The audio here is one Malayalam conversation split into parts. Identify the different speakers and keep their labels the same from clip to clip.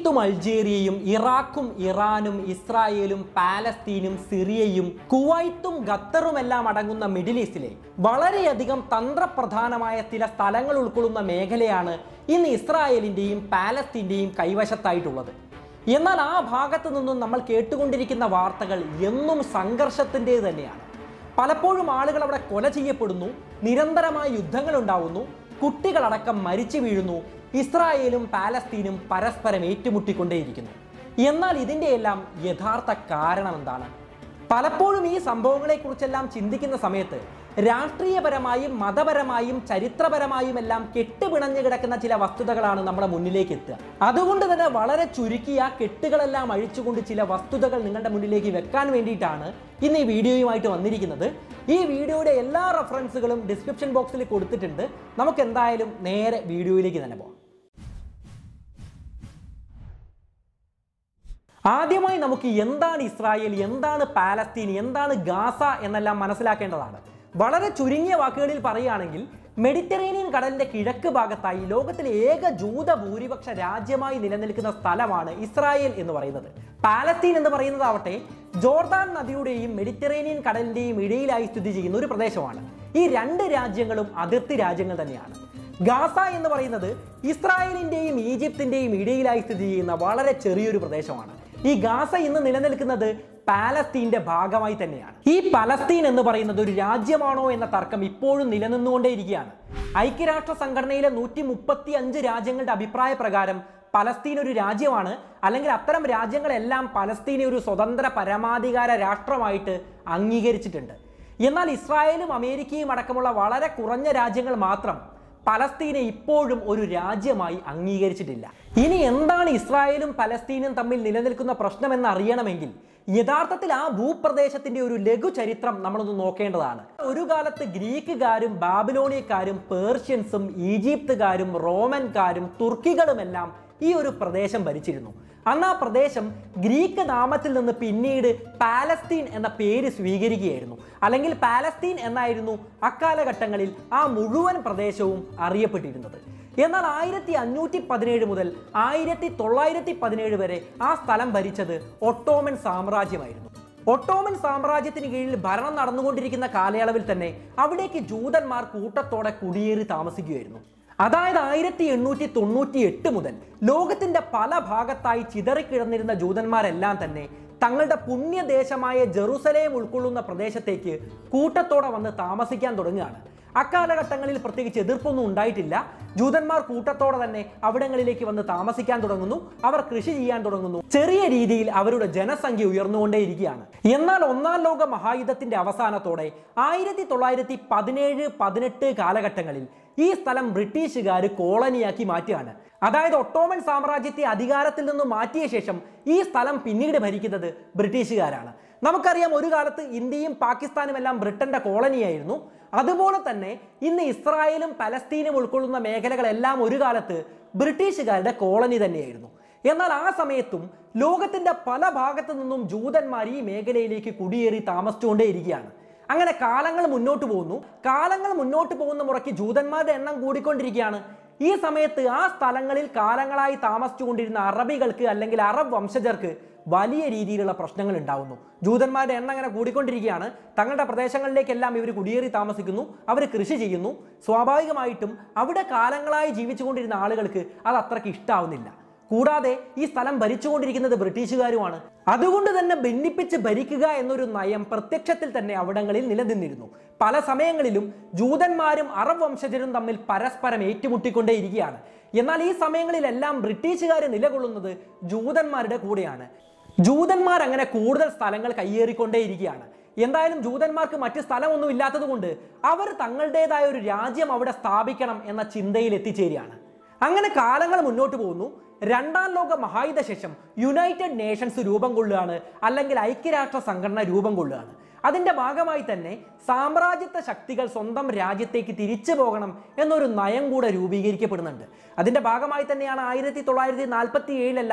Speaker 1: ഈജിപ്തും അൾജീരിയയും ഇറാഖും ഇറാനും ഇസ്രായേലും പാലസ്തീനും സിറിയയും കുവൈത്തും ഖത്തറുമെല്ലാം അടങ്ങുന്ന മിഡിൽ ഈസ്റ്റിലെ വളരെയധികം തന്ത്രപ്രധാനമായ ചില സ്ഥലങ്ങൾ ഉൾക്കൊള്ളുന്ന മേഖലയാണ് ഇന്ന് ഇസ്രായേലിൻ്റെയും പാലസ്തീൻ്റെയും കൈവശത്തായിട്ടുള്ളത് എന്നാൽ ആ ഭാഗത്തു നിന്നും നമ്മൾ കേട്ടുകൊണ്ടിരിക്കുന്ന വാർത്തകൾ എന്നും സംഘർഷത്തിൻ്റെത് തന്നെയാണ് പലപ്പോഴും ആളുകൾ അവിടെ കൊല ചെയ്യപ്പെടുന്നു നിരന്തരമായ യുദ്ധങ്ങൾ ഉണ്ടാവുന്നു കുട്ടികളടക്കം മരിച്ചു വീഴുന്നു ഇസ്രായേലും പാലസ്തീനും പരസ്പരം ഏറ്റുമുട്ടിക്കൊണ്ടേയിരിക്കുന്നു എന്നാൽ ഇതിൻ്റെ എല്ലാം യഥാർത്ഥ കാരണം എന്താണ് പലപ്പോഴും ഈ സംഭവങ്ങളെക്കുറിച്ചെല്ലാം ചിന്തിക്കുന്ന സമയത്ത് രാഷ്ട്രീയപരമായും മതപരമായും ചരിത്രപരമായും എല്ലാം കെട്ടുപിണഞ്ഞു കിടക്കുന്ന ചില വസ്തുതകളാണ് നമ്മുടെ മുന്നിലേക്ക് എത്തുക അതുകൊണ്ട് തന്നെ വളരെ ചുരുക്കിയ കെട്ടുകളെല്ലാം അഴിച്ചുകൊണ്ട് ചില വസ്തുതകൾ നിങ്ങളുടെ മുന്നിലേക്ക് വെക്കാൻ വേണ്ടിയിട്ടാണ് ഇന്ന് ഈ വീഡിയോയുമായിട്ട് വന്നിരിക്കുന്നത് ഈ വീഡിയോയുടെ എല്ലാ റെഫറൻസുകളും ഡിസ്ക്രിപ്ഷൻ ബോക്സിൽ കൊടുത്തിട്ടുണ്ട് നമുക്ക് എന്തായാലും നേരെ വീഡിയോയിലേക്ക് തന്നെ പോകാം ആദ്യമായി നമുക്ക് എന്താണ് ഇസ്രായേൽ എന്താണ് പാലസ്തീൻ എന്താണ് ഗാസ എന്നെല്ലാം മനസ്സിലാക്കേണ്ടതാണ് വളരെ ചുരുങ്ങിയ വാക്കുകളിൽ പറയുകയാണെങ്കിൽ മെഡിറ്ററേനിയൻ കടലിന്റെ കിഴക്ക് ഭാഗത്തായി ലോകത്തിലെ ഏക ജൂത ഭൂരിപക്ഷ രാജ്യമായി നിലനിൽക്കുന്ന സ്ഥലമാണ് ഇസ്രായേൽ എന്ന് പറയുന്നത് പാലസ്തീൻ എന്ന് പറയുന്നതാവട്ടെ ജോർദാൻ നദിയുടെയും മെഡിറ്ററേനിയൻ കടലിന്റെയും ഇടയിലായി സ്ഥിതി ചെയ്യുന്ന ഒരു പ്രദേശമാണ് ഈ രണ്ട് രാജ്യങ്ങളും അതിർത്തി രാജ്യങ്ങൾ തന്നെയാണ് ഗാസ എന്ന് പറയുന്നത് ഇസ്രായേലിന്റെയും ഈജിപ്തിന്റെയും ഇടയിലായി സ്ഥിതി ചെയ്യുന്ന വളരെ ചെറിയൊരു പ്രദേശമാണ് ഈ ഗാസ ഇന്ന് നിലനിൽക്കുന്നത് പാലസ്തീന്റെ ഭാഗമായി തന്നെയാണ് ഈ പലസ്തീൻ എന്ന് പറയുന്നത് ഒരു രാജ്യമാണോ എന്ന തർക്കം ഇപ്പോഴും നിലനിന്നുകൊണ്ടേയിരിക്കുകയാണ് ഐക്യരാഷ്ട്ര സംഘടനയിലെ നൂറ്റി മുപ്പത്തി അഞ്ച് രാജ്യങ്ങളുടെ അഭിപ്രായ പ്രകാരം പലസ്തീൻ ഒരു രാജ്യമാണ് അല്ലെങ്കിൽ അത്തരം രാജ്യങ്ങളെല്ലാം പലസ്തീനെ ഒരു സ്വതന്ത്ര പരമാധികാര രാഷ്ട്രമായിട്ട് അംഗീകരിച്ചിട്ടുണ്ട് എന്നാൽ ഇസ്രായേലും അമേരിക്കയും അടക്കമുള്ള വളരെ കുറഞ്ഞ രാജ്യങ്ങൾ മാത്രം പലസ്തീനെ ഇപ്പോഴും ഒരു രാജ്യമായി അംഗീകരിച്ചിട്ടില്ല ഇനി എന്താണ് ഇസ്രായേലും പലസ്തീനും തമ്മിൽ നിലനിൽക്കുന്ന പ്രശ്നമെന്ന് അറിയണമെങ്കിൽ യഥാർത്ഥത്തിൽ ആ ഭൂപ്രദേശത്തിന്റെ ഒരു ലഘു ചരിത്രം നമ്മളൊന്ന് നോക്കേണ്ടതാണ് ഒരു കാലത്ത് ഗ്രീക്കുകാരും ബാബിലോണിയക്കാരും പേർഷ്യൻസും ഈജിപ്തുകാരും റോമൻകാരും തുർക്കികളുമെല്ലാം ഈ ഒരു പ്രദേശം ഭരിച്ചിരുന്നു അന്ന് ആ പ്രദേശം ഗ്രീക്ക് നാമത്തിൽ നിന്ന് പിന്നീട് പാലസ്തീൻ എന്ന പേര് സ്വീകരിക്കുകയായിരുന്നു അല്ലെങ്കിൽ പാലസ്തീൻ എന്നായിരുന്നു അക്കാലഘട്ടങ്ങളിൽ ആ മുഴുവൻ പ്രദേശവും അറിയപ്പെട്ടിരുന്നത് എന്നാൽ ആയിരത്തി അഞ്ഞൂറ്റി പതിനേഴ് മുതൽ ആയിരത്തി തൊള്ളായിരത്തി പതിനേഴ് വരെ ആ സ്ഥലം ഭരിച്ചത് ഒട്ടോമൻ സാമ്രാജ്യമായിരുന്നു ഒട്ടോമൻ സാമ്രാജ്യത്തിന് കീഴിൽ ഭരണം നടന്നുകൊണ്ടിരിക്കുന്ന കാലയളവിൽ തന്നെ അവിടേക്ക് ജൂതന്മാർ കൂട്ടത്തോടെ കുടിയേറി താമസിക്കുകയായിരുന്നു അതായത് ആയിരത്തി എണ്ണൂറ്റി തൊണ്ണൂറ്റി എട്ട് മുതൽ ലോകത്തിന്റെ പല ഭാഗത്തായി ചിതറിക്കിടന്നിരുന്ന ജൂതന്മാരെല്ലാം തന്നെ തങ്ങളുടെ പുണ്യദേശമായ ജെറുസലേം ഉൾക്കൊള്ളുന്ന പ്രദേശത്തേക്ക് കൂട്ടത്തോടെ വന്ന് താമസിക്കാൻ തുടങ്ങുകയാണ് അക്കാലഘട്ടങ്ങളിൽ പ്രത്യേകിച്ച് എതിർപ്പൊന്നും ഉണ്ടായിട്ടില്ല ജൂതന്മാർ കൂട്ടത്തോടെ തന്നെ അവിടങ്ങളിലേക്ക് വന്ന് താമസിക്കാൻ തുടങ്ങുന്നു അവർ കൃഷി ചെയ്യാൻ തുടങ്ങുന്നു ചെറിയ രീതിയിൽ അവരുടെ ജനസംഖ്യ ഉയർന്നുകൊണ്ടേയിരിക്കുകയാണ് എന്നാൽ ഒന്നാം ലോക മഹായുദ്ധത്തിന്റെ അവസാനത്തോടെ ആയിരത്തി തൊള്ളായിരത്തി പതിനേഴ് പതിനെട്ട് കാലഘട്ടങ്ങളിൽ ഈ സ്ഥലം ബ്രിട്ടീഷുകാർ കോളനിയാക്കി മാറ്റുകയാണ് അതായത് ഒട്ടോമൻ സാമ്രാജ്യത്തെ അധികാരത്തിൽ നിന്നും മാറ്റിയ ശേഷം ഈ സ്ഥലം പിന്നീട് ഭരിക്കുന്നത് ബ്രിട്ടീഷുകാരാണ് നമുക്കറിയാം ഒരു കാലത്ത് ഇന്ത്യയും പാകിസ്ഥാനും എല്ലാം ബ്രിട്ടന്റെ കോളനിയായിരുന്നു അതുപോലെ തന്നെ ഇന്ന് ഇസ്രായേലും പലസ്തീനും ഉൾക്കൊള്ളുന്ന മേഖലകളെല്ലാം ഒരു കാലത്ത് ബ്രിട്ടീഷുകാരുടെ കോളനി തന്നെയായിരുന്നു എന്നാൽ ആ സമയത്തും ലോകത്തിന്റെ പല ഭാഗത്തു നിന്നും ജൂതന്മാർ ഈ മേഖലയിലേക്ക് കുടിയേറി താമസിച്ചുകൊണ്ടേയിരിക്കുകയാണ് അങ്ങനെ കാലങ്ങൾ മുന്നോട്ട് പോകുന്നു കാലങ്ങൾ മുന്നോട്ട് പോകുന്ന മുറയ്ക്ക് ജൂതന്മാരുടെ എണ്ണം കൂടിക്കൊണ്ടിരിക്കുകയാണ് ഈ സമയത്ത് ആ സ്ഥലങ്ങളിൽ കാലങ്ങളായി താമസിച്ചുകൊണ്ടിരുന്ന അറബികൾക്ക് അല്ലെങ്കിൽ അറബ് വംശജർക്ക് വലിയ രീതിയിലുള്ള പ്രശ്നങ്ങൾ ഉണ്ടാവുന്നു ജൂതന്മാരുടെ എണ്ണം അങ്ങനെ കൂടിക്കൊണ്ടിരിക്കുകയാണ് തങ്ങളുടെ പ്രദേശങ്ങളിലേക്കെല്ലാം ഇവർ കുടിയേറി താമസിക്കുന്നു അവർ കൃഷി ചെയ്യുന്നു സ്വാഭാവികമായിട്ടും അവിടെ കാലങ്ങളായി ജീവിച്ചുകൊണ്ടിരുന്ന ആളുകൾക്ക് അത് അത്രയ്ക്ക് ഇഷ്ടാവുന്നില്ല കൂടാതെ ഈ സ്ഥലം ഭരിച്ചുകൊണ്ടിരിക്കുന്നത് ബ്രിട്ടീഷുകാരുമാണ് അതുകൊണ്ട് തന്നെ ഭിന്നിപ്പിച്ച് ഭരിക്കുക എന്നൊരു നയം പ്രത്യക്ഷത്തിൽ തന്നെ അവിടങ്ങളിൽ നിലനിന്നിരുന്നു പല സമയങ്ങളിലും ജൂതന്മാരും അറബ് വംശജരും തമ്മിൽ പരസ്പരം ഏറ്റുമുട്ടിക്കൊണ്ടേയിരിക്കുകയാണ് എന്നാൽ ഈ സമയങ്ങളിലെല്ലാം ബ്രിട്ടീഷുകാർ നിലകൊള്ളുന്നത് ജൂതന്മാരുടെ കൂടെയാണ് ജൂതന്മാർ അങ്ങനെ കൂടുതൽ സ്ഥലങ്ങൾ കയ്യേറിക്കൊണ്ടേയിരിക്കുകയാണ് എന്തായാലും ജൂതന്മാർക്ക് മറ്റ് സ്ഥലമൊന്നും ഇല്ലാത്തത് കൊണ്ട് അവർ തങ്ങളുടേതായ ഒരു രാജ്യം അവിടെ സ്ഥാപിക്കണം എന്ന ചിന്തയിൽ എത്തിച്ചേരുകയാണ് അങ്ങനെ കാലങ്ങൾ മുന്നോട്ട് പോകുന്നു രണ്ടാം ലോക മഹായുധ ശേഷം യുണൈറ്റഡ് നേഷൻസ് രൂപം കൊള്ളുകയാണ് അല്ലെങ്കിൽ ഐക്യരാഷ്ട്ര സംഘടന രൂപം കൊള്ളുകയാണ് അതിന്റെ ഭാഗമായി തന്നെ സാമ്രാജ്യത്വ ശക്തികൾ സ്വന്തം രാജ്യത്തേക്ക് തിരിച്ചു പോകണം എന്നൊരു നയം കൂടെ രൂപീകരിക്കപ്പെടുന്നുണ്ട് അതിന്റെ ഭാഗമായി തന്നെയാണ് ആയിരത്തി തൊള്ളായിരത്തി നാൽപ്പത്തി ഏഴിലെല്ലാം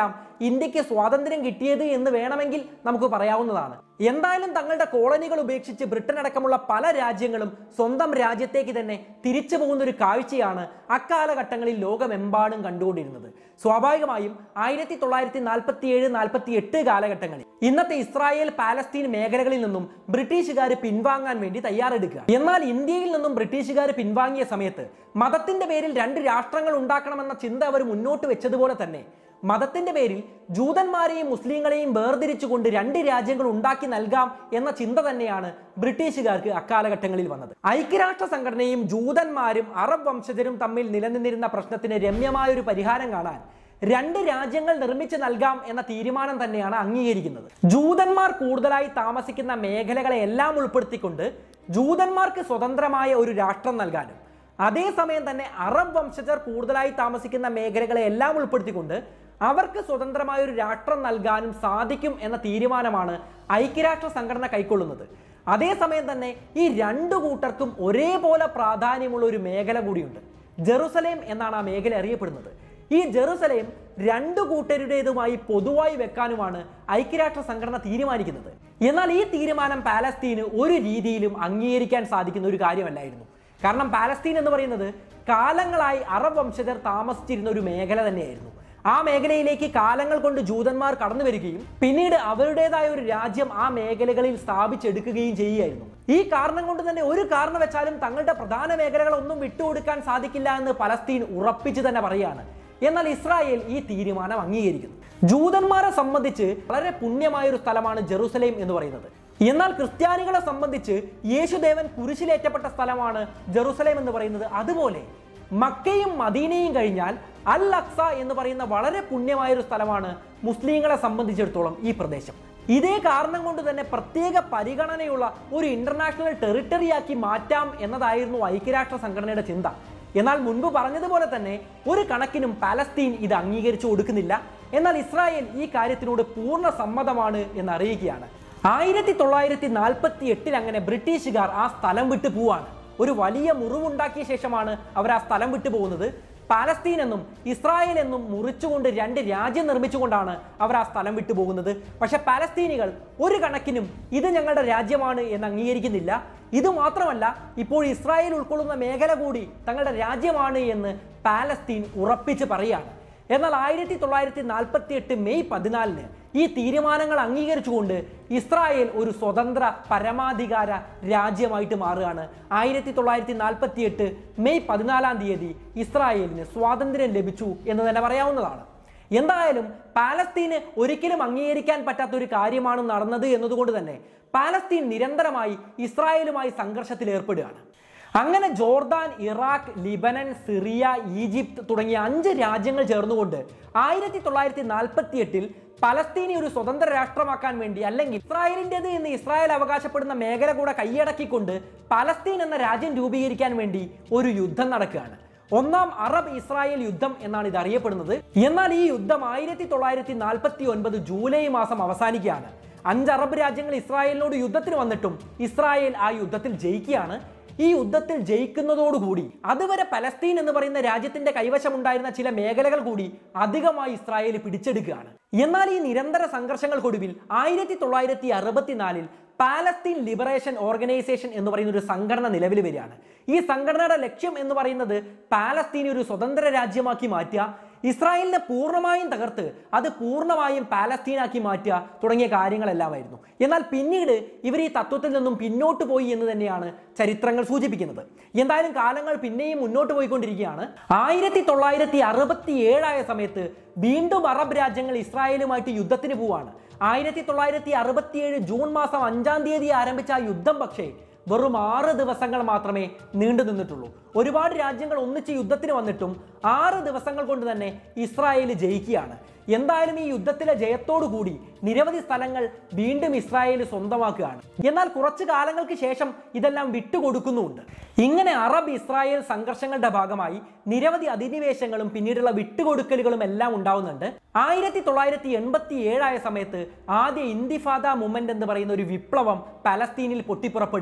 Speaker 1: ഇന്ത്യക്ക് സ്വാതന്ത്ര്യം കിട്ടിയത് എന്ന് വേണമെങ്കിൽ നമുക്ക് പറയാവുന്നതാണ് എന്തായാലും തങ്ങളുടെ കോളനികൾ ഉപേക്ഷിച്ച് ബ്രിട്ടൻ അടക്കമുള്ള പല രാജ്യങ്ങളും സ്വന്തം രാജ്യത്തേക്ക് തന്നെ തിരിച്ചു പോകുന്ന ഒരു കാഴ്ചയാണ് അക്കാലഘട്ടങ്ങളിൽ ലോകമെമ്പാടും കണ്ടുകൊണ്ടിരുന്നത് സ്വാഭാവികമായും ആയിരത്തി തൊള്ളായിരത്തി നാൽപ്പത്തി ഏഴ് നാൽപ്പത്തി എട്ട് കാലഘട്ടങ്ങളിൽ ഇന്നത്തെ ഇസ്രായേൽ പാലസ്തീൻ മേഖലകളിൽ നിന്നും ബ്രിട്ടീഷുകാർ പിൻവാങ്ങാൻ വേണ്ടി തയ്യാറെടുക്കുക എന്നാൽ ഇന്ത്യയിൽ നിന്നും ബ്രിട്ടീഷുകാർ പിൻവാങ്ങിയ സമയത്ത് മതത്തിന്റെ പേരിൽ രണ്ട് രാഷ്ട്രങ്ങൾ ഉണ്ടാക്കണമെന്ന ചിന്ത അവർ മുന്നോട്ട് വെച്ചതുപോലെ തന്നെ മതത്തിന്റെ പേരിൽ ജൂതന്മാരെയും മുസ്ലിങ്ങളെയും വേർതിരിച്ചുകൊണ്ട് രണ്ട് രാജ്യങ്ങൾ ഉണ്ടാക്കി നൽകാം എന്ന ചിന്ത തന്നെയാണ് ബ്രിട്ടീഷുകാർക്ക് അക്കാലഘട്ടങ്ങളിൽ വന്നത് ഐക്യരാഷ്ട്ര സംഘടനയും ജൂതന്മാരും അറബ് വംശജരും തമ്മിൽ നിലനിന്നിരുന്ന പ്രശ്നത്തിന് രമ്യമായ ഒരു പരിഹാരം കാണാൻ രണ്ട് രാജ്യങ്ങൾ നിർമ്മിച്ച് നൽകാം എന്ന തീരുമാനം തന്നെയാണ് അംഗീകരിക്കുന്നത് ജൂതന്മാർ കൂടുതലായി താമസിക്കുന്ന മേഖലകളെ എല്ലാം ഉൾപ്പെടുത്തിക്കൊണ്ട് ജൂതന്മാർക്ക് സ്വതന്ത്രമായ ഒരു രാഷ്ട്രം നൽകാനും അതേസമയം തന്നെ അറബ് വംശജർ കൂടുതലായി താമസിക്കുന്ന മേഖലകളെ എല്ലാം ഉൾപ്പെടുത്തിക്കൊണ്ട് അവർക്ക് സ്വതന്ത്രമായ ഒരു രാഷ്ട്രം നൽകാനും സാധിക്കും എന്ന തീരുമാനമാണ് ഐക്യരാഷ്ട്ര സംഘടന കൈക്കൊള്ളുന്നത് അതേസമയം തന്നെ ഈ രണ്ടു കൂട്ടർക്കും ഒരേപോലെ പ്രാധാന്യമുള്ള ഒരു മേഖല കൂടിയുണ്ട് ജെറുസലേം എന്നാണ് ആ മേഖല അറിയപ്പെടുന്നത് ഈ ജെറുസലേം രണ്ടു കൂട്ടരുടേതുമായി പൊതുവായി വെക്കാനുമാണ് ഐക്യരാഷ്ട്ര സംഘടന തീരുമാനിക്കുന്നത് എന്നാൽ ഈ തീരുമാനം പാലസ്തീന് ഒരു രീതിയിലും അംഗീകരിക്കാൻ സാധിക്കുന്ന ഒരു കാര്യമല്ലായിരുന്നു കാരണം പാലസ്തീൻ എന്ന് പറയുന്നത് കാലങ്ങളായി അറബ് വംശജർ താമസിച്ചിരുന്ന ഒരു മേഖല തന്നെയായിരുന്നു ആ മേഖലയിലേക്ക് കാലങ്ങൾ കൊണ്ട് ജൂതന്മാർ കടന്നു വരികയും പിന്നീട് അവരുടേതായ ഒരു രാജ്യം ആ മേഖലകളിൽ സ്ഥാപിച്ചെടുക്കുകയും ചെയ്യുകയായിരുന്നു ഈ കാരണം കൊണ്ട് തന്നെ ഒരു കാരണം വെച്ചാലും തങ്ങളുടെ പ്രധാന മേഖലകളൊന്നും വിട്ടുകൊടുക്കാൻ സാധിക്കില്ല എന്ന് പലസ്തീൻ ഉറപ്പിച്ചു തന്നെ പറയാണ് എന്നാൽ ഇസ്രായേൽ ഈ തീരുമാനം അംഗീകരിക്കുന്നു ജൂതന്മാരെ സംബന്ധിച്ച് വളരെ പുണ്യമായ ഒരു സ്ഥലമാണ് ജെറുസലേം എന്ന് പറയുന്നത് എന്നാൽ ക്രിസ്ത്യാനികളെ സംബന്ധിച്ച് യേശുദേവൻ കുരിശിലേറ്റപ്പെട്ട സ്ഥലമാണ് ജെറുസലേം എന്ന് പറയുന്നത് അതുപോലെ മക്കയും മദീനയും കഴിഞ്ഞാൽ അൽ അക്സ എന്ന് പറയുന്ന വളരെ പുണ്യമായ ഒരു സ്ഥലമാണ് മുസ്ലിങ്ങളെ സംബന്ധിച്ചിടത്തോളം ഈ പ്രദേശം ഇതേ കാരണം കൊണ്ട് തന്നെ പ്രത്യേക പരിഗണനയുള്ള ഒരു ഇന്റർനാഷണൽ ടെറിട്ടറിയാക്കി മാറ്റാം എന്നതായിരുന്നു ഐക്യരാഷ്ട്ര സംഘടനയുടെ ചിന്ത എന്നാൽ മുൻപ് പറഞ്ഞതുപോലെ തന്നെ ഒരു കണക്കിനും പാലസ്തീൻ ഇത് അംഗീകരിച്ചു കൊടുക്കുന്നില്ല എന്നാൽ ഇസ്രായേൽ ഈ കാര്യത്തിനോട് പൂർണ്ണ സമ്മതമാണ് എന്ന് അറിയിക്കുകയാണ് ആയിരത്തി തൊള്ളായിരത്തി നാൽപ്പത്തി എട്ടിൽ അങ്ങനെ ബ്രിട്ടീഷുകാർ ആ സ്ഥലം വിട്ടു പോവാണ് ഒരു വലിയ മുറിവുണ്ടാക്കിയ ശേഷമാണ് അവർ ആ സ്ഥലം വിട്ടു പോകുന്നത് പാലസ്തീൻ എന്നും ഇസ്രായേൽ എന്നും മുറിച്ചുകൊണ്ട് രണ്ട് രാജ്യം നിർമ്മിച്ചുകൊണ്ടാണ് അവർ ആ സ്ഥലം വിട്ടു പോകുന്നത് പക്ഷെ പാലസ്തീനികൾ ഒരു കണക്കിനും ഇത് ഞങ്ങളുടെ രാജ്യമാണ് എന്ന് അംഗീകരിക്കുന്നില്ല ഇത് മാത്രമല്ല ഇപ്പോൾ ഇസ്രായേൽ ഉൾക്കൊള്ളുന്ന മേഖല കൂടി തങ്ങളുടെ രാജ്യമാണ് എന്ന് പാലസ്തീൻ ഉറപ്പിച്ച് പറയുകയാണ് എന്നാൽ ആയിരത്തി തൊള്ളായിരത്തി നാൽപ്പത്തി എട്ട് മെയ് പതിനാലിന് ഈ തീരുമാനങ്ങൾ അംഗീകരിച്ചുകൊണ്ട് ഇസ്രായേൽ ഒരു സ്വതന്ത്ര പരമാധികാര രാജ്യമായിട്ട് മാറുകയാണ് ആയിരത്തി തൊള്ളായിരത്തി നാൽപ്പത്തി എട്ട് മെയ് പതിനാലാം തീയതി ഇസ്രായേലിന് സ്വാതന്ത്ര്യം ലഭിച്ചു എന്ന് തന്നെ പറയാവുന്നതാണ് എന്തായാലും പാലസ്തീന് ഒരിക്കലും അംഗീകരിക്കാൻ പറ്റാത്ത ഒരു കാര്യമാണ് നടന്നത് എന്നതുകൊണ്ട് തന്നെ പാലസ്തീൻ നിരന്തരമായി ഇസ്രായേലുമായി സംഘർഷത്തിൽ ഏർപ്പെടുകയാണ് അങ്ങനെ Jordan Iraq Lebanon Syria Egypt തുടങ്ങിയ അഞ്ച് രാജ്യങ്ങൾ ചേർന്നുകൊണ്ട് ആയിരത്തി തൊള്ളായിരത്തി നാൽപ്പത്തി എട്ടിൽ പലസ്തീനെ ഒരു സ്വതന്ത്ര രാഷ്ട്രമാക്കാൻ വേണ്ടി അല്ലെങ്കിൽ ഇസ്രായേലിൻ്റെത് എന്ന് ഇസ്രായേൽ അവകാശപ്പെടുന്ന മേഖല കൂടെ കൈയടക്കിക്കൊണ്ട് പലസ്തീൻ എന്ന രാജ്യം രൂപീകരിക്കാൻ വേണ്ടി ഒരു യുദ്ധം നടക്കുകയാണ് ഒന്നാം അറബ് ഇസ്രായേൽ യുദ്ധം എന്നാണ് ഇത് അറിയപ്പെടുന്നത് എന്നാൽ ഈ യുദ്ധം ആയിരത്തി തൊള്ളായിരത്തി നാൽപ്പത്തി ഒൻപത് ജൂലൈ മാസം അവസാനിക്കുകയാണ് അഞ്ച് അറബ് രാജ്യങ്ങൾ ഇസ്രായേലിനോട് യുദ്ധത്തിന് വന്നിട്ടും ഇസ്രായേൽ ആ യുദ്ധത്തിൽ ജയിക്കുകയാണ് ഈ യുദ്ധത്തിൽ ജയിക്കുന്നതോടുകൂടി അതുവരെ പലസ്തീൻ എന്ന് പറയുന്ന രാജ്യത്തിന്റെ കൈവശമുണ്ടായിരുന്ന ചില മേഖലകൾ കൂടി അധികമായി ഇസ്രായേൽ പിടിച്ചെടുക്കുകയാണ് എന്നാൽ ഈ നിരന്തര സംഘർഷങ്ങൾക്കൊടുവിൽ ആയിരത്തി തൊള്ളായിരത്തി അറുപത്തിനാലിൽ പാലസ്തീൻ ലിബറേഷൻ ഓർഗനൈസേഷൻ എന്ന് പറയുന്ന ഒരു സംഘടന നിലവിൽ വരികയാണ് ഈ സംഘടനയുടെ ലക്ഷ്യം എന്ന് പറയുന്നത് പാലസ്തീനെ ഒരു സ്വതന്ത്ര രാജ്യമാക്കി മാറ്റുക ഇസ്രായേലിനെ പൂർണ്ണമായും തകർത്ത് അത് പൂർണ്ണമായും പാലസ്തീനാക്കി മാറ്റുക തുടങ്ങിയ കാര്യങ്ങളെല്ലാമായിരുന്നു എന്നാൽ പിന്നീട് ഇവർ ഈ തത്വത്തിൽ നിന്നും പിന്നോട്ട് പോയി എന്ന് തന്നെയാണ് ചരിത്രങ്ങൾ സൂചിപ്പിക്കുന്നത് എന്തായാലും കാലങ്ങൾ പിന്നെയും മുന്നോട്ട് പോയിക്കൊണ്ടിരിക്കുകയാണ് ആയിരത്തി തൊള്ളായിരത്തി അറുപത്തി ഏഴായ സമയത്ത് വീണ്ടും അറബ് രാജ്യങ്ങൾ ഇസ്രായേലുമായിട്ട് യുദ്ധത്തിന് പോവാണ് ആയിരത്തി തൊള്ളായിരത്തി അറുപത്തിയേഴ് ജൂൺ മാസം അഞ്ചാം തീയതി ആരംഭിച്ച ആ യുദ്ധം പക്ഷേ വെറും ആറ് ദിവസങ്ങൾ മാത്രമേ നീണ്ടു നിന്നിട്ടുള്ളൂ ഒരുപാട് രാജ്യങ്ങൾ ഒന്നിച്ച് യുദ്ധത്തിന് വന്നിട്ടും ആറ് ദിവസങ്ങൾ കൊണ്ട് തന്നെ ഇസ്രായേൽ ജയിക്കുകയാണ് എന്തായാലും ഈ യുദ്ധത്തിലെ ജയത്തോടു കൂടി നിരവധി സ്ഥലങ്ങൾ വീണ്ടും ഇസ്രായേൽ സ്വന്തമാക്കുകയാണ് എന്നാൽ കുറച്ചു കാലങ്ങൾക്ക് ശേഷം ഇതെല്ലാം വിട്ടുകൊടുക്കുന്നുമുണ്ട് ഇങ്ങനെ അറബ് ഇസ്രായേൽ സംഘർഷങ്ങളുടെ ഭാഗമായി നിരവധി അധിനിവേശങ്ങളും പിന്നീടുള്ള വിട്ടുകൊടുക്കലുകളും എല്ലാം ഉണ്ടാവുന്നുണ്ട് ആയിരത്തി തൊള്ളായിരത്തി എൺപത്തി ഏഴായ സമയത്ത് ആദ്യ ഇന്തിഫാദ മൂവ്മെന്റ് എന്ന് പറയുന്ന ഒരു വിപ്ലവം പലസ്തീനിൽ പൊട്ടിപ്പുറപ്പെടുകയാണ്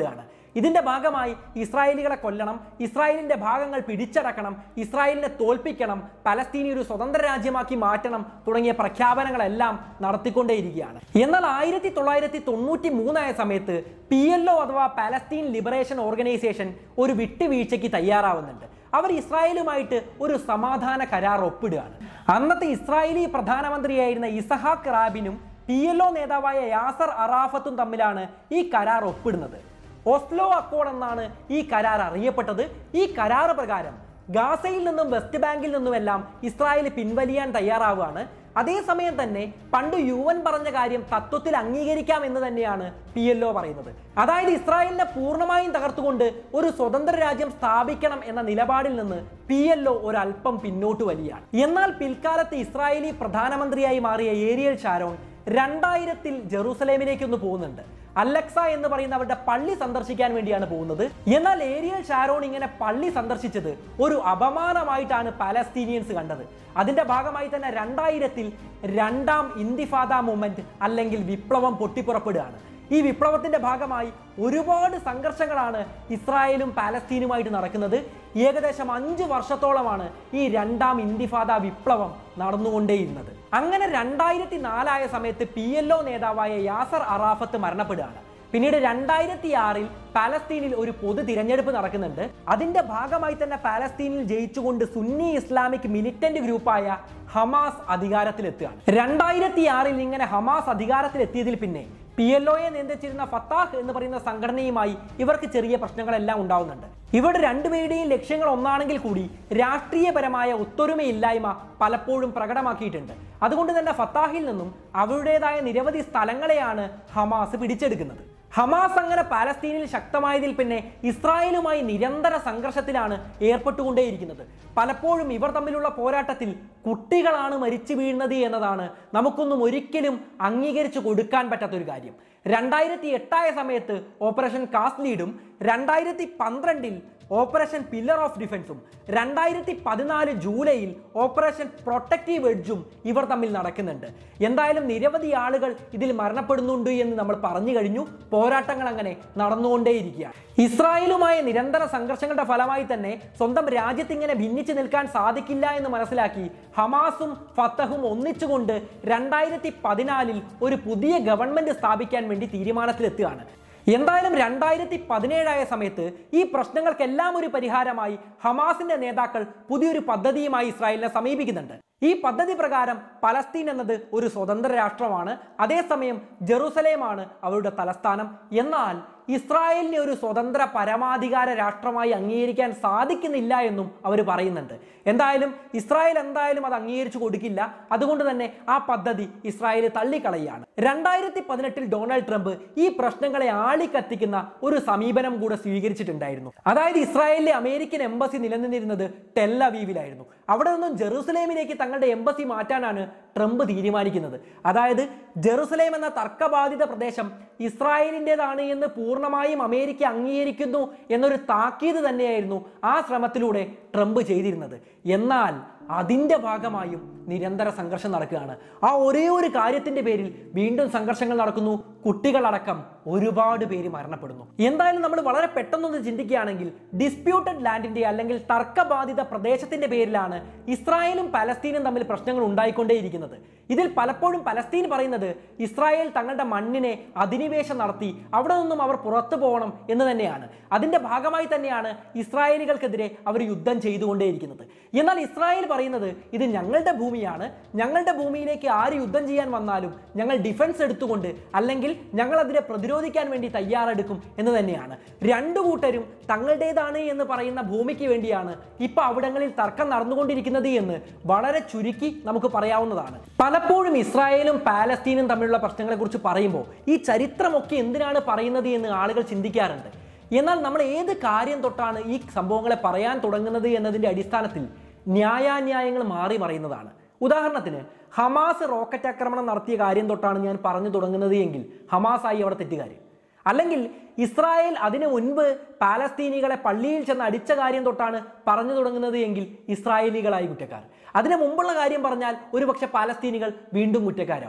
Speaker 1: ഇതിന്റെ ഭാഗമായി ഇസ്രായേലികളെ കൊല്ലണം ഇസ്രായേലിന്റെ ഭാഗങ്ങൾ പിടിച്ചടക്കണം ഇസ്രായേലിനെ തോൽപ്പിക്കണം പലസ്തീനി ഒരു സ്വതന്ത്ര രാജ്യമാക്കി മാറ്റണം തുടങ്ങിയ പ്രഖ്യാപനങ്ങളെല്ലാം നടത്തിക്കൊണ്ടേയിരിക്കുകയാണ് എന്നാൽ ആയിരത്തി തൊള്ളായിരത്തി തൊണ്ണൂറ്റി മൂന്നായ സമയത്ത് പി എൽ ഒ അഥവാ പാലസ്തീൻ ലിബറേഷൻ ഓർഗനൈസേഷൻ ഒരു വിട്ടുവീഴ്ചയ്ക്ക് തയ്യാറാവുന്നുണ്ട് അവർ ഇസ്രായേലുമായിട്ട് ഒരു സമാധാന കരാർ ഒപ്പിടുകയാണ് അന്നത്തെ ഇസ്രായേലി പ്രധാനമന്ത്രിയായിരുന്ന ഇസഹാക്ക് റാബിനും പി എൽ ഒ നേതാവായ യാസർ അറാഫത്തും തമ്മിലാണ് ഈ കരാർ ഒപ്പിടുന്നത് ഓസ്ലോ അക്കോഡ് എന്നാണ് ഈ കരാർ അറിയപ്പെട്ടത് ഈ കരാർ പ്രകാരം ഗാസയിൽ നിന്നും വെസ്റ്റ് ബാങ്കിൽ നിന്നുമെല്ലാം ഇസ്രായേൽ പിൻവലിയാൻ തയ്യാറാവുകയാണ് അതേസമയം തന്നെ പണ്ട് യു എൻ പറഞ്ഞ കാര്യം തത്വത്തിൽ അംഗീകരിക്കാം എന്ന് തന്നെയാണ് പി എൽ ഒ പറയുന്നത് അതായത് ഇസ്രായേലിനെ പൂർണ്ണമായും തകർത്തുകൊണ്ട് ഒരു സ്വതന്ത്ര രാജ്യം സ്ഥാപിക്കണം എന്ന നിലപാടിൽ നിന്ന് പി എൽ ഒ ഒരല്പം പിന്നോട്ട് വലിയാണ് എന്നാൽ പിൽക്കാലത്ത് ഇസ്രായേലി പ്രധാനമന്ത്രിയായി മാറിയ ഏരിയൽ ഷാരോൺ രണ്ടായിരത്തിൽ ജെറൂസലേമിലേക്ക് ഒന്ന് പോകുന്നുണ്ട് അലക്സ എന്ന് പറയുന്ന അവരുടെ പള്ളി സന്ദർശിക്കാൻ വേണ്ടിയാണ് പോകുന്നത് എന്നാൽ ഏരിയൽ ഷാരോൺ ഇങ്ങനെ പള്ളി സന്ദർശിച്ചത് ഒരു അപമാനമായിട്ടാണ് പാലസ്തീനിയൻസ് കണ്ടത് അതിന്റെ ഭാഗമായി തന്നെ രണ്ടായിരത്തിൽ രണ്ടാം ഇന്തിഫാദ മൂവ്മെന്റ് അല്ലെങ്കിൽ വിപ്ലവം പൊട്ടിപ്പുറപ്പെടുകയാണ് ഈ വിപ്ലവത്തിന്റെ ഭാഗമായി ഒരുപാട് സംഘർഷങ്ങളാണ് ഇസ്രായേലും പാലസ്തീനുമായിട്ട് നടക്കുന്നത് ഏകദേശം അഞ്ച് വർഷത്തോളമാണ് ഈ രണ്ടാം ഇന്തിഫാദ വിപ്ലവം നടന്നുകൊണ്ടേയിരുന്നത് അങ്ങനെ രണ്ടായിരത്തി നാലായ സമയത്ത് പി എൽ ഒ നേതാവായ യാസർ അറാഫത്ത് മരണപ്പെടുകയാണ് പിന്നീട് രണ്ടായിരത്തി ആറിൽ പാലസ്തീനിൽ ഒരു പൊതു തിരഞ്ഞെടുപ്പ് നടക്കുന്നുണ്ട് അതിന്റെ ഭാഗമായി തന്നെ പാലസ്തീനിൽ ജയിച്ചുകൊണ്ട് സുന്നി ഇസ്ലാമിക് മിലിറ്റന്റ് ഗ്രൂപ്പായ ഹമാസ് അധികാരത്തിലെത്തുകയാണ് രണ്ടായിരത്തി ആറിൽ ഇങ്ങനെ ഹമാസ് അധികാരത്തിലെത്തിയതിൽ പിന്നെ പി എൽ ഒയെ നിയന്ത്രിച്ചിരുന്ന ഫത്താഹ് എന്ന് പറയുന്ന സംഘടനയുമായി ഇവർക്ക് ചെറിയ പ്രശ്നങ്ങളെല്ലാം ഉണ്ടാവുന്നുണ്ട് ഇവിടെ രണ്ടുപേരുടെയും ലക്ഷ്യങ്ങൾ ഒന്നാണെങ്കിൽ കൂടി രാഷ്ട്രീയപരമായ ഒത്തൊരുമയില്ലായ്മ പലപ്പോഴും പ്രകടമാക്കിയിട്ടുണ്ട് അതുകൊണ്ട് തന്നെ ഫത്താഹിൽ നിന്നും അവരുടേതായ നിരവധി സ്ഥലങ്ങളെയാണ് ഹമാസ് പിടിച്ചെടുക്കുന്നത് ഹമാസ് അങ്ങനെ പാലസ്തീനിൽ ശക്തമായതിൽ പിന്നെ ഇസ്രായേലുമായി നിരന്തര സംഘർഷത്തിലാണ് ഏർപ്പെട്ടുകൊണ്ടേയിരിക്കുന്നത് പലപ്പോഴും ഇവർ തമ്മിലുള്ള പോരാട്ടത്തിൽ കുട്ടികളാണ് മരിച്ചു വീഴുന്നത് എന്നതാണ് നമുക്കൊന്നും ഒരിക്കലും അംഗീകരിച്ചു കൊടുക്കാൻ പറ്റാത്തൊരു കാര്യം രണ്ടായിരത്തി എട്ടായ സമയത്ത് ഓപ്പറേഷൻ കാസ്റ്റ് ലീഡും രണ്ടായിരത്തി പന്ത്രണ്ടിൽ ഓപ്പറേഷൻ പില്ലർ ഓഫ് ഡിഫൻസും രണ്ടായിരത്തി പതിനാല് ജൂലൈയിൽ ഓപ്പറേഷൻ പ്രൊട്ടക്റ്റീവ് എഡ്ജും ഇവർ തമ്മിൽ നടക്കുന്നുണ്ട് എന്തായാലും നിരവധി ആളുകൾ ഇതിൽ മരണപ്പെടുന്നുണ്ട് എന്ന് നമ്മൾ പറഞ്ഞു കഴിഞ്ഞു പോരാട്ടങ്ങൾ അങ്ങനെ നടന്നുകൊണ്ടേയിരിക്കുകയാണ് ഇസ്രായേലുമായ നിരന്തര സംഘർഷങ്ങളുടെ ഫലമായി തന്നെ സ്വന്തം രാജ്യത്ത് ഇങ്ങനെ ഭിന്നിച്ചു നിൽക്കാൻ സാധിക്കില്ല എന്ന് മനസ്സിലാക്കി ഹമാസും ഫത്തഹും ഒന്നിച്ചുകൊണ്ട് രണ്ടായിരത്തി പതിനാലിൽ ഒരു പുതിയ ഗവൺമെന്റ് സ്ഥാപിക്കാൻ വേണ്ടി തീരുമാനത്തിലെത്തുകയാണ് എന്തായാലും രണ്ടായിരത്തി പതിനേഴായ സമയത്ത് ഈ പ്രശ്നങ്ങൾക്കെല്ലാം ഒരു പരിഹാരമായി ഹമാസിന്റെ നേതാക്കൾ പുതിയൊരു പദ്ധതിയുമായി ഇസ്രായേലിനെ സമീപിക്കുന്നുണ്ട് ഈ പദ്ധതി പ്രകാരം പലസ്തീൻ എന്നത് ഒരു സ്വതന്ത്ര രാഷ്ട്രമാണ് അതേസമയം ജെറുസലേമാണ് അവരുടെ തലസ്ഥാനം എന്നാൽ ഇസ്രായേലിനെ ഒരു സ്വതന്ത്ര പരമാധികാര രാഷ്ട്രമായി അംഗീകരിക്കാൻ സാധിക്കുന്നില്ല എന്നും അവർ പറയുന്നുണ്ട് എന്തായാലും ഇസ്രായേൽ എന്തായാലും അത് അംഗീകരിച്ചു കൊടുക്കില്ല അതുകൊണ്ട് തന്നെ ആ പദ്ധതി ഇസ്രായേൽ തള്ളിക്കളയാണ് രണ്ടായിരത്തി പതിനെട്ടിൽ ഡൊണാൾഡ് ട്രംപ് ഈ പ്രശ്നങ്ങളെ ആളിക്കത്തിക്കുന്ന ഒരു സമീപനം കൂടെ സ്വീകരിച്ചിട്ടുണ്ടായിരുന്നു അതായത് ഇസ്രായേലിലെ അമേരിക്കൻ എംബസി നിലനിന്നിരുന്നത് ടെൽ അവീവിലായിരുന്നു അവിടെ നിന്നും ജെറുസലേമിലേക്ക് തങ്ങളുടെ എംബസി മാറ്റാനാണ് ട്രംപ് തീരുമാനിക്കുന്നത് അതായത് ജെറുസലേം എന്ന തർക്കബാധിത പ്രദേശം ഇസ്രായേലിൻ്റെതാണ് എന്ന് പൂർണ്ണമായും അമേരിക്ക അംഗീകരിക്കുന്നു എന്നൊരു താക്കീത് തന്നെയായിരുന്നു ആ ശ്രമത്തിലൂടെ ട്രംപ് ചെയ്തിരുന്നത് എന്നാൽ അതിൻ്റെ ഭാഗമായും നിരന്തര സംഘർഷം നടക്കുകയാണ് ആ ഒരേ ഒരു കാര്യത്തിന്റെ പേരിൽ വീണ്ടും സംഘർഷങ്ങൾ നടക്കുന്നു കുട്ടികളടക്കം ഒരുപാട് പേര് മരണപ്പെടുന്നു എന്തായാലും നമ്മൾ വളരെ പെട്ടെന്നൊന്ന് ചിന്തിക്കുകയാണെങ്കിൽ ഡിസ്പ്യൂട്ടഡ് ലാൻഡിന്റെ അല്ലെങ്കിൽ തർക്കബാധിത പ്രദേശത്തിന്റെ പേരിലാണ് ഇസ്രായേലും പലസ്തീനും തമ്മിൽ പ്രശ്നങ്ങൾ ഉണ്ടായിക്കൊണ്ടേയിരിക്കുന്നത് ഇതിൽ പലപ്പോഴും പലസ്തീൻ പറയുന്നത് ഇസ്രായേൽ തങ്ങളുടെ മണ്ണിനെ അധിനിവേശം നടത്തി അവിടെ നിന്നും അവർ പുറത്തു പോകണം എന്ന് തന്നെയാണ് അതിന്റെ ഭാഗമായി തന്നെയാണ് ഇസ്രായേലികൾക്കെതിരെ അവർ യുദ്ധം ചെയ്തുകൊണ്ടേയിരിക്കുന്നത് എന്നാൽ ഇസ്രായേൽ പറയുന്നത് ഇത് ഞങ്ങളുടെ ഭൂമിയാണ് ഞങ്ങളുടെ ഭൂമിയിലേക്ക് ആര് യുദ്ധം ചെയ്യാൻ വന്നാലും ഞങ്ങൾ ഡിഫൻസ് എടുത്തുകൊണ്ട് അല്ലെങ്കിൽ ഞങ്ങൾ അതിനെ പ്രതിരോധിക്കാൻ വേണ്ടി തയ്യാറെടുക്കും എന്ന് തന്നെയാണ് രണ്ടു കൂട്ടരും തങ്ങളുടേതാണ് എന്ന് പറയുന്ന ഭൂമിക്ക് വേണ്ടിയാണ് ഇപ്പൊ അവിടങ്ങളിൽ തർക്കം നടന്നുകൊണ്ടിരിക്കുന്നത് എന്ന് വളരെ ചുരുക്കി നമുക്ക് പറയാവുന്നതാണ് പലപ്പോഴും ഇസ്രായേലും പാലസ്തീനും തമ്മിലുള്ള പ്രശ്നങ്ങളെ കുറിച്ച് പറയുമ്പോൾ ഈ ചരിത്രമൊക്കെ എന്തിനാണ് പറയുന്നത് എന്ന് ആളുകൾ ചിന്തിക്കാറുണ്ട് എന്നാൽ നമ്മൾ ഏത് കാര്യം തൊട്ടാണ് ഈ സംഭവങ്ങളെ പറയാൻ തുടങ്ങുന്നത് എന്നതിന്റെ അടിസ്ഥാനത്തിൽ ന്യായാന്യായങ്ങൾ മാറി മറിയുന്നതാണ് ഉദാഹരണത്തിന് ഹമാസ് റോക്കറ്റ് ആക്രമണം നടത്തിയ കാര്യം തൊട്ടാണ് ഞാൻ പറഞ്ഞു തുടങ്ങുന്നത് എങ്കിൽ ഹമാസായി അവിടെ തെറ്റുകാർ അല്ലെങ്കിൽ ഇസ്രായേൽ അതിനു മുൻപ് പാലസ്തീനികളെ പള്ളിയിൽ ചെന്ന് അടിച്ച കാര്യം തൊട്ടാണ് പറഞ്ഞു തുടങ്ങുന്നത് എങ്കിൽ ഇസ്രായേലികളായി കുറ്റക്കാർ അതിനു മുമ്പുള്ള കാര്യം പറഞ്ഞാൽ ഒരുപക്ഷെ പാലസ്തീനികൾ വീണ്ടും കുറ്റക്കാരാവും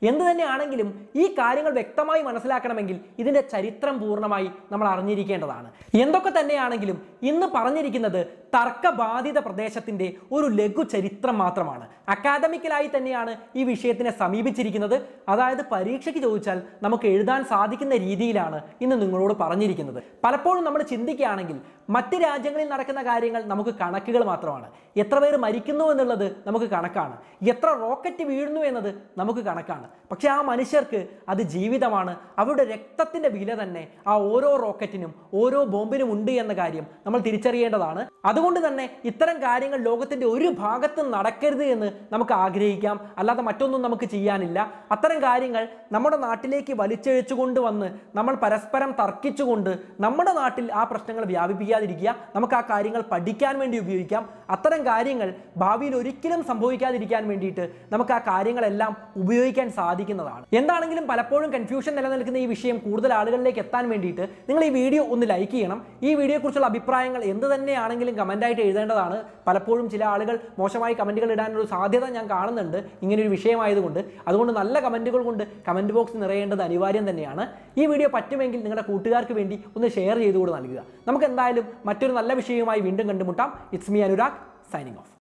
Speaker 1: എന്ത് തന്നെയാണെങ്കിലും ഈ കാര്യങ്ങൾ വ്യക്തമായി മനസ്സിലാക്കണമെങ്കിൽ ഇതിന്റെ ചരിത്രം പൂർണ്ണമായി നമ്മൾ അറിഞ്ഞിരിക്കേണ്ടതാണ് എന്തൊക്കെ തന്നെയാണെങ്കിലും ഇന്ന് പറഞ്ഞിരിക്കുന്നത് തർക്കബാധിത പ്രദേശത്തിന്റെ ഒരു ലഘു ചരിത്രം മാത്രമാണ് അക്കാദമിക്കലായി തന്നെയാണ് ഈ വിഷയത്തിനെ സമീപിച്ചിരിക്കുന്നത് അതായത് പരീക്ഷയ്ക്ക് ചോദിച്ചാൽ നമുക്ക് എഴുതാൻ സാധിക്കുന്ന രീതിയിലാണ് ഇന്ന് നിങ്ങളോട് പറഞ്ഞിരിക്കുന്നത് പലപ്പോഴും നമ്മൾ ചിന്തിക്കുകയാണെങ്കിൽ മറ്റ് രാജ്യങ്ങളിൽ നടക്കുന്ന കാര്യങ്ങൾ നമുക്ക് കണക്കുകൾ മാത്രമാണ് എത്ര പേര് മരിക്കുന്നു എന്നുള്ളത് നമുക്ക് കണക്കാണ് എത്ര റോക്കറ്റ് വീഴുന്നു എന്നത് നമുക്ക് കണക്കാണ് പക്ഷെ ആ മനുഷ്യർക്ക് അത് ജീവിതമാണ് അവരുടെ രക്തത്തിന്റെ വില തന്നെ ആ ഓരോ റോക്കറ്റിനും ഓരോ ബോംബിനും ഉണ്ട് എന്ന കാര്യം നമ്മൾ തിരിച്ചറിയേണ്ടതാണ് അതുകൊണ്ട് തന്നെ ഇത്തരം കാര്യങ്ങൾ ലോകത്തിന്റെ ഒരു ഭാഗത്തും നടക്കരുത് എന്ന് നമുക്ക് ആഗ്രഹിക്കാം അല്ലാതെ മറ്റൊന്നും നമുക്ക് ചെയ്യാനില്ല അത്തരം കാര്യങ്ങൾ നമ്മുടെ നാട്ടിലേക്ക് വലിച്ചഴിച്ചു കൊണ്ടുവന്ന് നമ്മൾ പരസ്പരം തർക്കിച്ചുകൊണ്ട് നമ്മുടെ നാട്ടിൽ ആ പ്രശ്നങ്ങൾ വ്യാപിപ്പിക്കാതിരിക്കുക നമുക്ക് ആ കാര്യങ്ങൾ പഠിക്കാൻ വേണ്ടി ഉപയോഗിക്കാം അത്തരം കാര്യങ്ങൾ ഭാവിയിൽ ഒരിക്കലും സംഭവിക്കാതിരിക്കാൻ വേണ്ടിയിട്ട് നമുക്ക് ആ കാര്യങ്ങളെല്ലാം ഉപയോഗിക്കാൻ സാധിക്കുന്നതാണ് എന്താണെങ്കിലും പലപ്പോഴും കൺഫ്യൂഷൻ നിലനിൽക്കുന്ന ഈ വിഷയം കൂടുതൽ ആളുകളിലേക്ക് എത്താൻ വേണ്ടിയിട്ട് നിങ്ങൾ ഈ വീഡിയോ ഒന്ന് ലൈക്ക് ചെയ്യണം ഈ വീഡിയോയെക്കുറിച്ചുള്ള അഭിപ്രായങ്ങൾ എന്ത് തന്നെയാണെങ്കിലും കമൻ്റായിട്ട് എഴുതേണ്ടതാണ് പലപ്പോഴും ചില ആളുകൾ മോശമായി കമൻറ്റുകൾ ഇടാനൊരു സാധ്യത ഞാൻ കാണുന്നുണ്ട് ഇങ്ങനൊരു വിഷയമായതുകൊണ്ട് അതുകൊണ്ട് നല്ല കമൻറ്റുകൾ കൊണ്ട് കമൻറ്റ് ബോക്സ് നിറയേണ്ടത് അനിവാര്യം തന്നെയാണ് ഈ വീഡിയോ പറ്റുമെങ്കിൽ നിങ്ങളുടെ കൂട്ടുകാർക്ക് വേണ്ടി ഒന്ന് ഷെയർ ചെയ്തുകൂടെ നൽകുക നമുക്ക് എന്തായാലും മറ്റൊരു നല്ല വിഷയവുമായി വീണ്ടും കണ്ടുമുട്ടാം it's me Anurag signing of